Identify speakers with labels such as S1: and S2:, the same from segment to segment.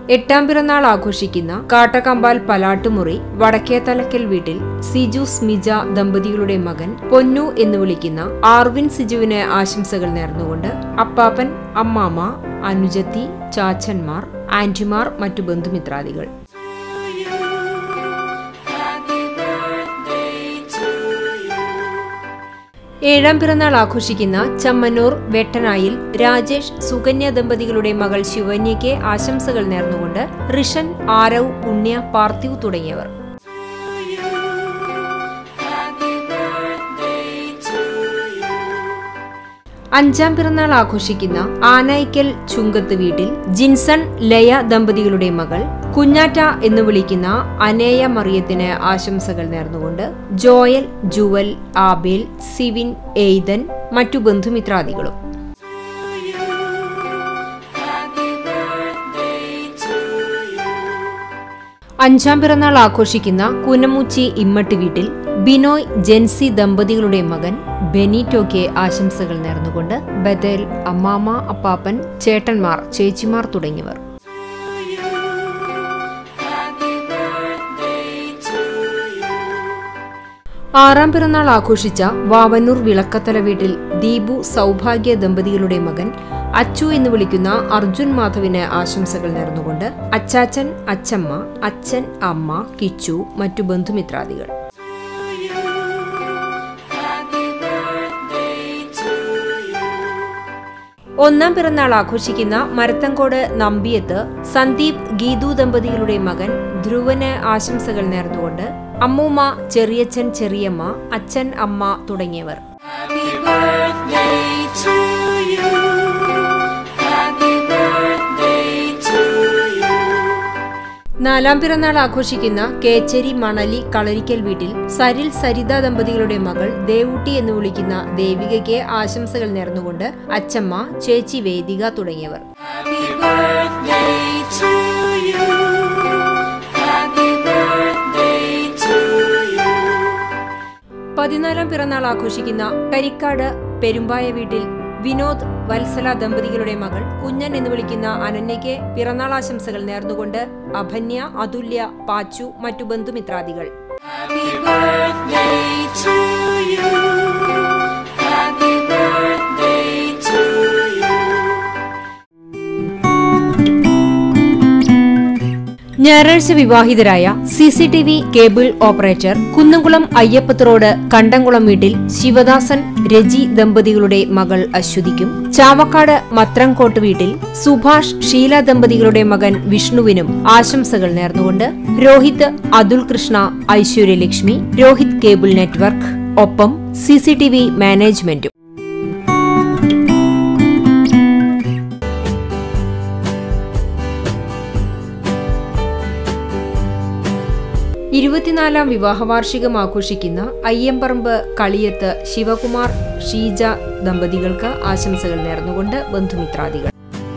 S1: എട്ടാം പിറന്നാൾ ആഘോഷിക്കുന്ന കാട്ടകമ്പാൽ പലാട്ടുമുറി വടക്കേത്തലക്കൽ വീട്ടിൽ സിജു സ്മിജ ദമ്പതികളുടെ മകൻ പൊന്നു എന്ന് വിളിക്കുന്ന ആർവിൻ സിജുവിന് ആശംസകൾ നേർന്നുകൊണ്ട് അപ്പാപ്പൻ അമ്മാമ്മ അനുജത്തി ചാച്ചന്മാർ ആന്റിമാർ മറ്റു ബന്ധുമിത്രാദികൾ ഏഴാം പിറന്നാൾ ആഘോഷിക്കുന്ന ചമ്മന്നൂർ വെട്ടനായിൽ രാജേഷ് സുകന്യ ദമ്പതികളുടെ മകൾ ശിവന്യയ്ക്ക് ആശംസകൾ നേർന്നുകൊണ്ട് ഋഷൻ ആരവ് പുണ്യ പാർത്ഥിവ് തുടങ്ങിയവർ അഞ്ചാം പിറന്നാൾ ആഘോഷിക്കുന്ന ആനായിക്കൽ ചുങ്കത്ത് വീട്ടിൽ ജിൻസൺ ലയ ദമ്പതികളുടെ മകൾ കുഞ്ഞാറ്റ എന്ന് വിളിക്കുന്ന അനേയ മറിയത്തിന് ആശംസകൾ നേർന്നുകൊണ്ട് ജോയൽ ജുവൽ ആബേൽ സിവിൻ എയ്തൻ മറ്റു ബന്ധുമിത്രാദികളും അഞ്ചാം പിറന്നാൾ ആഘോഷിക്കുന്ന കുനമുച്ചി ഇമ്മട്ട് വീട്ടിൽ ബിനോയ് ജെൻസി ദമ്പതികളുടെ മകൻ ബെനീറ്റോയ്ക്ക് ആശംസകൾ നേർന്നുകൊണ്ട് ബദേൽ അമ്മാമ അപ്പാപ്പൻ ചേട്ടന്മാർ ചേച്ചിമാർ തുടങ്ങിയവർ ആറാം പിറന്നാൾ ആഘോഷിച്ച വാവന്നൂർ വിളക്കത്തല വീട്ടിൽ ദീപു സൗഭാഗ്യ ദമ്പതികളുടെ മകൻ അച്ചു എന്ന് വിളിക്കുന്ന അർജുൻ മാധവിന് ആശംസകൾ നേർന്നുകൊണ്ട് അച്ചാച്ചൻ അച്ചമ്മ അച്ഛൻ അമ്മ കിച്ചു മറ്റു ബന്ധുമിത്രാദികൾ ഒന്നാം പിറന്നാൾ ആഘോഷിക്കുന്ന മരത്തങ്കോട് നമ്പിയത്ത് സന്ദീപ് ഗീതു ദമ്പതികളുടെ മകൻ ധ്രുവന് ആശംസകൾ നേർന്നുകൊണ്ട് അമ്മൂമ്മ ചെറിയച്ഛൻ ചെറിയമ്മ അച്ഛൻ അമ്മ തുടങ്ങിയവർ
S2: Happy birthday to you. Happy birthday to you.
S1: നാലാം പിറന്നാൾ ആഘോഷിക്കുന്ന കേച്ചേരി മണലി കളരിക്കൽ വീട്ടിൽ സരിൽ സരിത ദമ്പതികളുടെ മകൾ ദേവൂട്ടി എന്ന് വിളിക്കുന്ന ദേവികയ്ക്ക് ആശംസകൾ നേർന്നുകൊണ്ട് അച്ചമ്മ ചേച്ചി വേദിക തുടങ്ങിയവർ
S2: Happy birthday to you. Happy birthday to you.
S1: പതിനാലാം പിറന്നാൾ ആഘോഷിക്കുന്ന കരിക്കാട് പെരുമ്പായ വീട്ടിൽ വിനോദ് വത്സല ദമ്പതികളുടെ മകൾ കുഞ്ഞൻ എന്ന് വിളിക്കുന്ന അനന്യയ്ക്ക് പിറന്നാൾ ആശംസകൾ നേർന്നുകൊണ്ട് അഭന്യ അതുല്യ പാച്ചു മറ്റു ബന്ധുമിത്രാദികൾ
S2: Happy birthday to you. Happy birthday to you.
S1: ഞായറാഴ്ച വിവാഹിതരായ C C T V cable operator Kunnamkulam Ayyappath road Kandamkulam വീട്ടിൽ ശിവദാസൻ രജി ദമ്പതികളുടെ മകൾ അശ്വതിക്കും ചാവക്കാട് മത്രംകോട്ട് വീട്ടിൽ സുഭാഷ് ഷീല ദമ്പതികളുടെ മകൻ വിഷ്ണുവിനും ആശംസകൾ നേർന്നുകൊണ്ട് രോഹിത് അതുൽ കൃഷ്ണ ഐശ്വര്യലക്ഷ്മി രോഹിത് കേബിൾ നെറ്റ്വർക്ക് ഒപ്പം സി സി ടി വി മാനേജ്മെന്റും ഇരുപത്തിനാലാം വിവാഹവാർഷികം ആഘോഷിക്കുന്ന അയ്യമ്പറമ്പ് കളിയത്ത് ശിവകുമാർ ഷീജ ദമ്പതികൾക്ക് ആശംസകൾ നേർന്നുകൊണ്ട് ബന്ധുമിത്രാദികൾ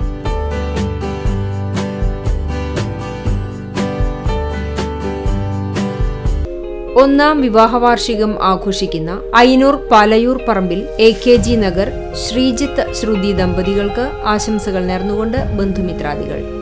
S1: ഒന്നാം വിവാഹവാർഷികം ആഘോഷിക്കുന്ന Ainoor Palayoor Parambil A K G Nagar Sreejith Sruthi ദമ്പതികൾക്ക് ആശംസകൾ നേർന്നുകൊണ്ട് ബന്ധുമിത്രാദികൾ